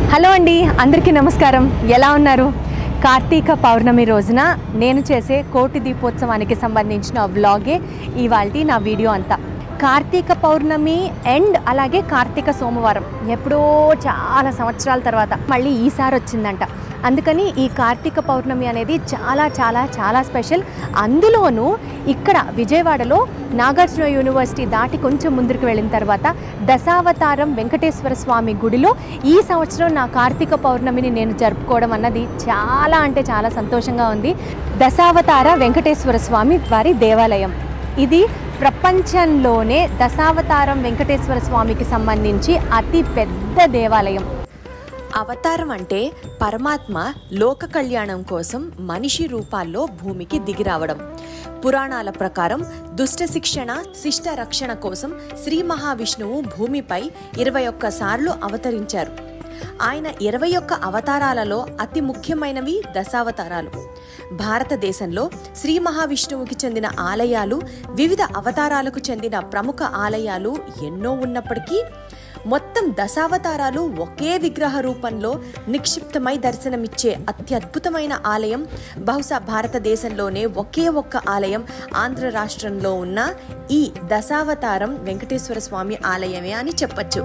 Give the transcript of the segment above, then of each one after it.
hello అండి అందరికీ నమస్కారం ఎలా ఉన్నారు కార్తీక పౌర్ణమి రోజున నేను చేసే కోటి దీపోత్సవానికి సంబంధించిన వ్లాగే ఇవాళ నా వీడియో అంతా కార్తీక పౌర్ణమి అండ్ అలాగే కార్తీక సోమవారం ఎప్పుడో చాలా సంవత్సరాల తర్వాత మళ్ళీ ఈసారి వచ్చిందంట అందుకని ఈ కార్తీక పౌర్ణమి అనేది చాలా చాలా చాలా స్పెషల్ అందులోనూ ఇక్కడ విజయవాడలో నాగార్జున యూనివర్సిటీ దాటి కొంచెం ముందుకు వెళ్ళిన తర్వాత దశావతారం వెంకటేశ్వర స్వామి గుడిలో ఈ సంవత్సరం నా కార్తీక పౌర్ణమిని నేను జరుపుకోవడం అన్నది చాలా అంటే చాలా సంతోషంగా ఉంది దశావతార వెంకటేశ్వర స్వామి వారి దేవాలయం ఇది ప్రపంచంలోనే దశావతారం వెంకటేశ్వర స్వామికి సంబంధించి అతి పెద్ద దేవాలయం అవతారం అంటే పరమాత్మ లోక కళ్యాణం కోసం మనిషి రూపాల్లో భూమికి దిగిరావడం పురాణాల ప్రకారం దుష్ట శిక్షణ శిష్ట రక్షణ కోసం శ్రీ మహావిష్ణువు భూమిపై ఇరవై ఒక్కసార్లు అవతరించారు ఆయన ఇరవై ఒక్క అవతారాలలో అతి ముఖ్యమైనవి దశావతారాలు భారతదేశంలో శ్రీ మహావిష్ణువుకి చెందిన ఆలయాలు వివిధ అవతారాలకు చెందిన ప్రముఖ ఆలయాలు ఎన్నో ఉన్నప్పటికీ మొత్తం దశావతారాలు ఒకే విగ్రహ రూపంలో నిక్షిప్తమై దర్శనమిచ్చే అత్యద్భుతమైన ఆలయం బహుశా భారతదేశంలోనే ఒకే ఒక్క ఆలయం ఆంధ్ర రాష్ట్రంలో ఉన్న ఈ దశావతారం వెంకటేశ్వర స్వామి ఆలయమే అని చెప్పచ్చు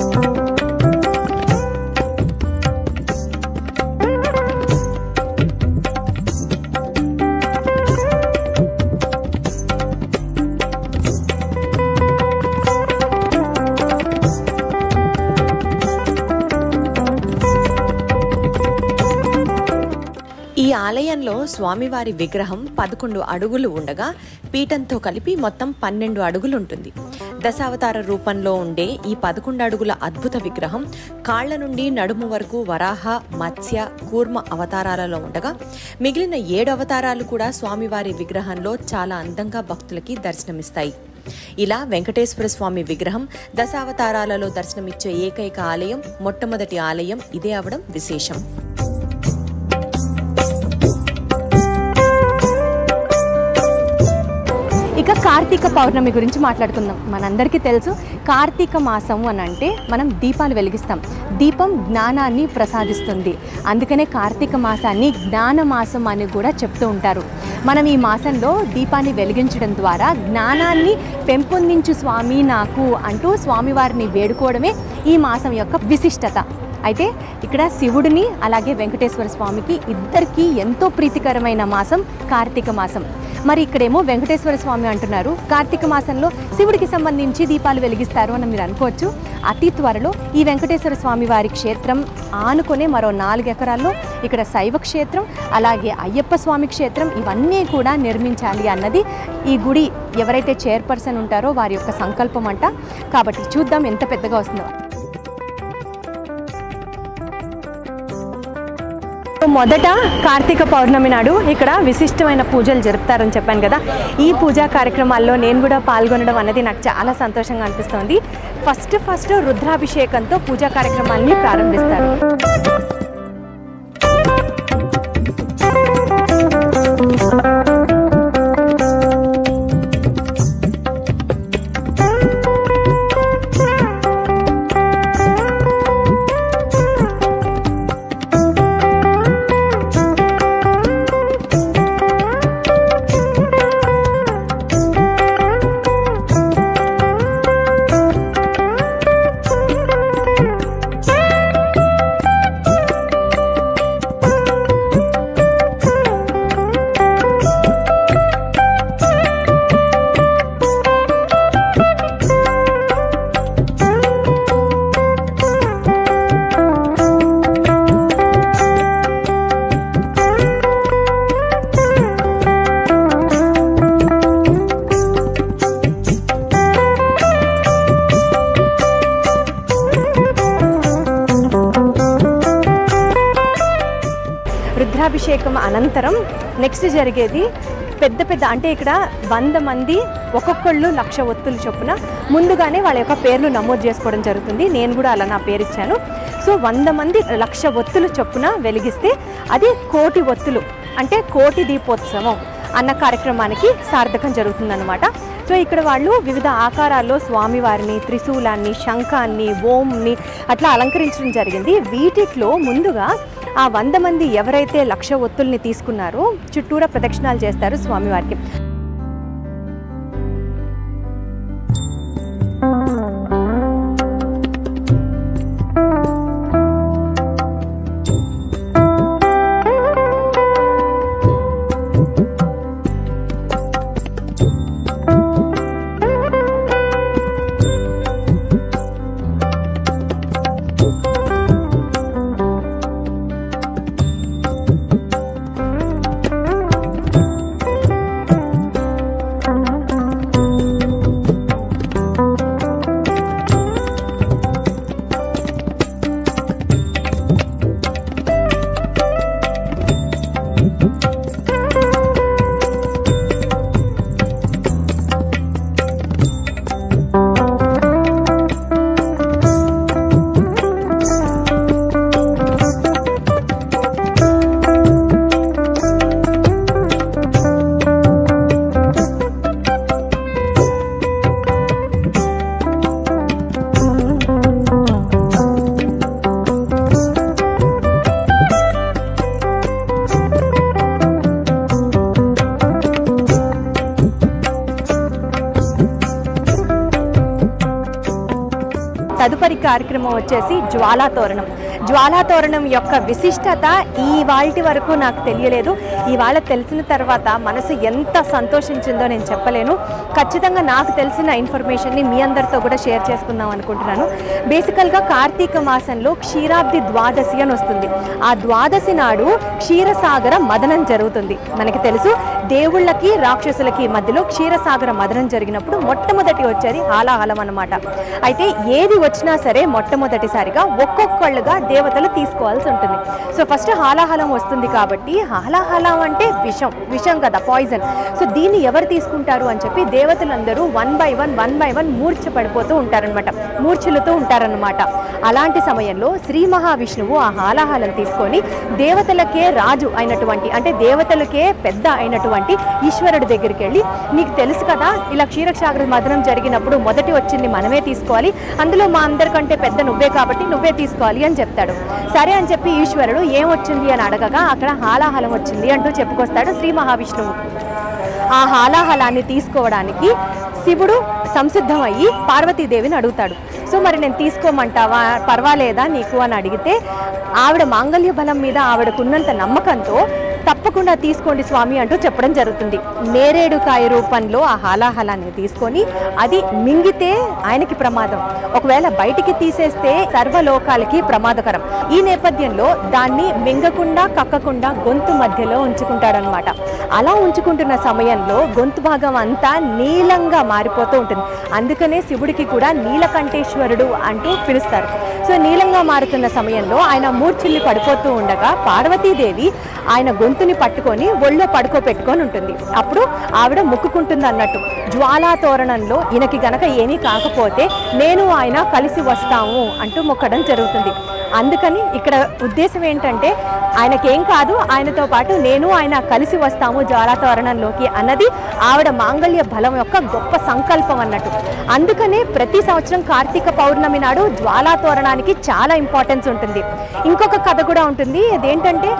ఈ ఆలయంలో స్వామివారి విగ్రహం పదకొండు అడుగులు ఉండగా పీఠంతో కలిపి మొత్తం పన్నెండు అడుగులు ఉంటుంది దశావతార రూపంలో ఉండే ఈ పదకొండు అడుగుల అద్భుత విగ్రహం కాళ్ల నుండి నడుము వరకు వరాహ మత్స్య కూర్మ అవతారాలలో ఉండగా మిగిలిన ఏడు అవతారాలు కూడా స్వామివారి విగ్రహంలో చాలా అందంగా భక్తులకి దర్శనమిస్తాయి ఇలా వెంకటేశ్వర స్వామి విగ్రహం దశావతారాలలో దర్శనమిచ్చే ఏకైక ఆలయం మొట్టమొదటి ఆలయం ఇదే అవడం విశేషం ఇక కార్తీక పౌర్ణమి గురించి మాట్లాడుకుందాం మనందరికీ తెలుసు కార్తీక మాసం అని అంటే మనం దీపాలు వెలిగిస్తాం దీపం జ్ఞానాన్ని ప్రసాదిస్తుంది అందుకనే కార్తీక మాసాన్ని జ్ఞాన మాసం అని కూడా చెప్తూ ఉంటారు మనం ఈ మాసంలో దీపాన్ని వెలిగించడం ద్వారా జ్ఞానాన్ని పెంపొందించు స్వామి నాకు అంటూ స్వామివారిని వేడుకోవడమే ఈ మాసం యొక్క విశిష్టత అయితే ఇక్కడ శివుడిని అలాగే వెంకటేశ్వర స్వామికి ఇద్దరికీ ఎంతో ప్రీతికరమైన మాసం కార్తీక మాసం మరి ఇక్కడేమో వెంకటేశ్వర స్వామి అంటున్నారు కార్తీక మాసంలో శివుడికి సంబంధించి దీపాలు వెలిగిస్తారు అని మీరు అనుకోవచ్చు అతి త్వరలో ఈ వెంకటేశ్వర స్వామి వారి క్షేత్రం ఆనుకునే మరో నాలుగు ఎకరాల్లో ఇక్కడ శైవ క్షేత్రం అలాగే అయ్యప్ప స్వామి క్షేత్రం ఇవన్నీ కూడా నిర్మించాలి అన్నది ఈ గుడి ఎవరైతే చైర్పర్సన్ ఉంటారో వారి యొక్క సంకల్పం అంట కాబట్టి చూద్దాం ఎంత పెద్దగా వస్తుందో మొదట కార్తీక పౌర్ణమి నాడు ఇక్కడ విశిష్టమైన పూజలు జరుపుతారని చెప్పాను కదా ఈ పూజా కార్యక్రమాల్లో నేను కూడా పాల్గొనడం అనేది నాకు చాలా సంతోషంగా అనిపిస్తోంది ఫస్ట్ ఫస్ట్ రుద్రాభిషేకంతో పూజా కార్యక్రమాన్ని ప్రారంభిస్తారు రుద్రాభిషేకం అనంతరం నెక్స్ట్ జరిగేది పెద్ద పెద్ద అంటే ఇక్కడ వంద మంది ఒక్కొక్కళ్ళు లక్ష ఒత్తులు చొప్పున ముందుగానే వాళ్ళ యొక్క పేర్లు నమోదు చేసుకోవడం జరుగుతుంది నేను కూడా అలా నా పేరు ఇచ్చాను సో వంద మంది లక్ష ఒత్తులు చొప్పున వెలిగిస్తే అది కోటి ఒత్తులు అంటే కోటి దీపోత్సవం అన్న కార్యక్రమానికి సార్థకం జరుగుతుందన్నమాట సో ఇక్కడ వాళ్ళు వివిధ ఆకారాల్లో స్వామివారిని త్రిశూలాన్ని శంఖాన్ని ఓంని అట్లా అలంకరించడం జరిగింది వీటిట్లో ముందుగా ఆ వంద మంది ఎవరైతే లక్ష ఒత్తుల్ని తీసుకున్నారో చుట్టూరా ప్రదక్షిణాలు చేస్తారు స్వామివారికి తదుపరి కార్యక్రమం వచ్చేసి జ్వాలా తోరణం జ్వాలా తోరణం యొక్క విశిష్టత ఈ వాల్టి వరకు నాకు తెలియలేదు ఇవాళ తెలిసిన తర్వాత మనసు ఎంత సంతోషించిందో నేను చెప్పలేను ఖచ్చితంగా నాకు తెలిసిన ఇన్ఫర్మేషన్ని మీ అందరితో కూడా షేర్ చేసుకుందాం అనుకుంటున్నాను బేసికల్గా కార్తీక మాసంలో క్షీరాబ్ది ద్వాదశి అని వస్తుంది ఆ ద్వాదశి నాడు క్షీరసాగర మదనం జరుగుతుంది మనకి తెలుసు దేవుళ్ళకి రాక్షసులకి మధ్యలో క్షీరసాగర మదనం జరిగినప్పుడు మొట్టమొదటి వచ్చేది హాలాహలం అన్నమాట అయితే ఏది వచ్చినా సరే మొట్టమొదటిసారిగా ఒక్కొక్కళ్ళుగా దేవతలు తీసుకోవాల్సి ఉంటుంది సో ఫస్ట్ హాలాహలం వస్తుంది కాబట్టి హాలాహలం అంటే విషం విషం కదా పాయిజన్ సో దీన్ని ఎవరు తీసుకుంటారు అని చెప్పి దేవతలందరూ one by one one by one మూర్ఛ పడిపోతూ ఉంటారనమాట మూర్ఛలుతూ ఉంటారనమాట అలాంటి సమయంలో శ్రీ మహావిష్ణువు ఆ హాలాహలం తీసుకొని దేవతలకే రాజు అయినటువంటి అంటే దేవతలకే పెద్ద అయినటువంటి ఈశ్వరుడి దగ్గరికి వెళ్ళి నీకు తెలుసు కదా ఇలా క్షీరక్షాగ్ర మదనం జరిగినప్పుడు మొదటి వచ్చింది మనమే తీసుకోవాలి అందులో మా అందరికంటే పెద్ద నువ్వే కాబట్టి నువ్వే తీసుకోవాలి అని చెప్తాడు సరే అని చెప్పి ఈశ్వరుడు ఏం వచ్చింది అని అడగగా అక్కడ హాలాహలం వచ్చింది అంటూ చెప్పుకొస్తాడు శ్రీ మహావిష్ణువు ఆ హాలాహలాన్ని తీసుకోవడానికి శివుడు సంసిద్ధమయ్యి పార్వతీదేవిని అడుగుతాడు సో మరి నేను తీసుకోమంటావా పర్వాలేదా నీకు అని అడిగితే ఆవిడ మాంగళ్య బలం మీద ఆవిడకున్నంత నమ్మకంతో తప్పకుండా తీసుకోండి స్వామి అంటూ చెప్పడం జరుగుతుంది నేరేడుకాయ రూపంలో ఆ హాలాహలాన్ని తీసుకొని అది మింగితే ఆయనకి ప్రమాదం ఒకవేళ బయటికి తీసేస్తే సర్వలోకాలకి ప్రమాదకరం ఈ నేపథ్యంలో దాన్ని మింగకుండా కక్కకుండా గొంతు మధ్యలో ఉంచుకుంటాడనమాట అలా ఉంచుకుంటున్న సమయంలో గొంతు భాగం అంతా నీలంగా మారిపోతూ ఉంటుంది అందుకనే శివుడికి కూడా నీలకంఠేశ్వరుడు అంటూ పిలుస్తారు సో నీలంగా మారుతున్న సమయంలో ఆయన మూర్ఛిల్లి పడిపోతూ ఉండగా పార్వతీదేవి ఆయన గొంతుని పట్టుకొని ఒళ్ళో పడుకోపెట్టుకొని ఉంటుంది అప్పుడు ఆవిడ మొక్కుకుంటుంది అన్నట్టు జ్వాలా తోరణంలో ఈయనకి గనక ఏమీ కాకపోతే నేను ఆయన కలిసి వస్తాము అంటూ మొక్కడం జరుగుతుంది అందుకని ఇక్కడ ఉద్దేశం ఏంటంటే ఆయనకేం కాదు ఆయనతో పాటు నేను ఆయన కలిసి వస్తాము జ్వాలా తోరణంలోకి అన్నది ఆవిడ మాంగళ్య బలం యొక్క గొప్ప సంకల్పం అన్నట్టు అందుకనే ప్రతి సంవత్సరం కార్తీక పౌర్ణమి నాడు జ్వాలా తోరణానికి చాలా ఇంపార్టెన్స్ ఉంటుంది ఇంకొక కథ కూడా ఉంటుంది అదేంటంటే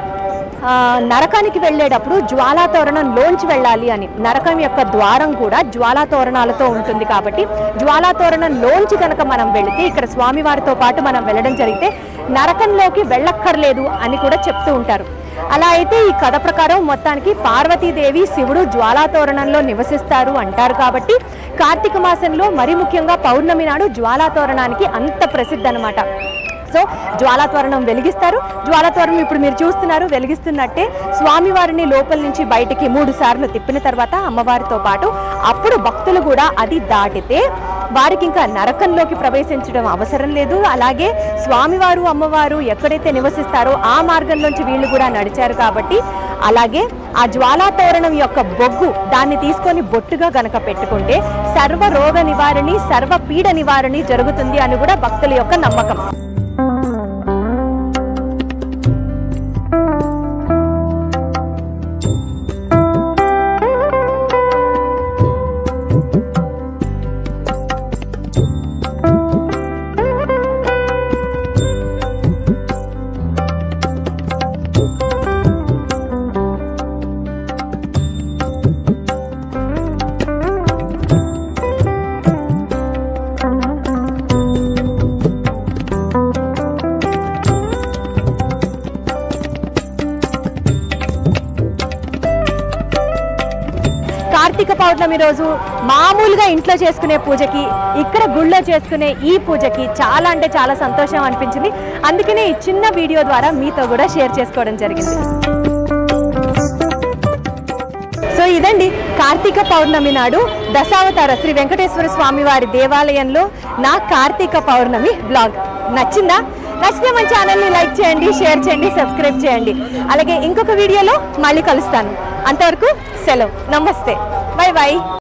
ఆ, నరకానికి వెళ్ళేటప్పుడు జ్వాలా తోరణం లోంచి వెళ్ళాలి అని నరకం యొక్క ద్వారం కూడా జ్వాలా తోరణాలతో ఉంటుంది కాబట్టి జ్వాలా తోరణం లోంచి కనుక మనం వెళితే ఇక్కడ స్వామివారితో పాటు మనం వెళ్ళడం జరిగితే నరకంలోకి వెళ్ళక్కర్లేదు అని కూడా చెప్తూ ఉంటారు అలా అయితే ఈ కథ ప్రకారం మొత్తానికి పార్వతీదేవి శివుడు జ్వాలా తోరణంలో నివసిస్తారు అంటారు కాబట్టి కార్తీక మాసంలో మరి ముఖ్యంగా పౌర్ణమి నాడు జ్వాలా తోరణానికి అంత ప్రసిద్ధి అనమాట సో జ్వాలాత్వరణం వెలిగిస్తారు జ్వాలాత్వరణం ఇప్పుడు మీరు చూస్తున్నారు వెలిగిస్తున్నట్టే స్వామివారిని లోపల నుంచి బయటికి మూడు సార్లు తిప్పిన తర్వాత అమ్మవారితో పాటు అప్పుడు భక్తులు కూడా అది దాటితే వారికి ఇంకా నరకంలోకి ప్రవేశించడం అవసరం లేదు అలాగే స్వామివారు అమ్మవారు ఎక్కడైతే నివసిస్తారో ఆ మార్గంలోంచి వీళ్ళు కూడా నడిచారు కాబట్టి అలాగే ఆ జ్వాలా తోరణం యొక్క బొగ్గు దాన్ని తీసుకొని బొట్టుగా గనక పెట్టుకుంటే సర్వ రోగ నివారణి సర్వ పీడ నివారణి జరుగుతుంది అని కూడా భక్తుల యొక్క నమ్మకం పౌర్ణమి రోజు మామూలుగా ఇంట్లో చేసుకునే పూజకి ఇక్కడ గుళ్ళో చేసుకునే ఈ పూజకి చాలా అంటే చాలా సంతోషం అనిపించింది అందుకనే ఈ చిన్న వీడియో ద్వారా మీతో కూడా షేర్ చేసుకోవడం జరిగింది సో ఇదండి కార్తీక పౌర్ణమి నాడు దశావతార శ్రీ వెంకటేశ్వర స్వామి వారి దేవాలయంలో నా కార్తీక పౌర్ణమి బ్లాగ్ నచ్చిందా నచ్చితే మన ఛానల్ని లైక్ చేయండి షేర్ చేయండి సబ్స్క్రైబ్ చేయండి అలాగే ఇంకొక వీడియోలో మళ్ళీ కలుస్తాను అంతవరకు సెలవు నమస్తే బై బాయ్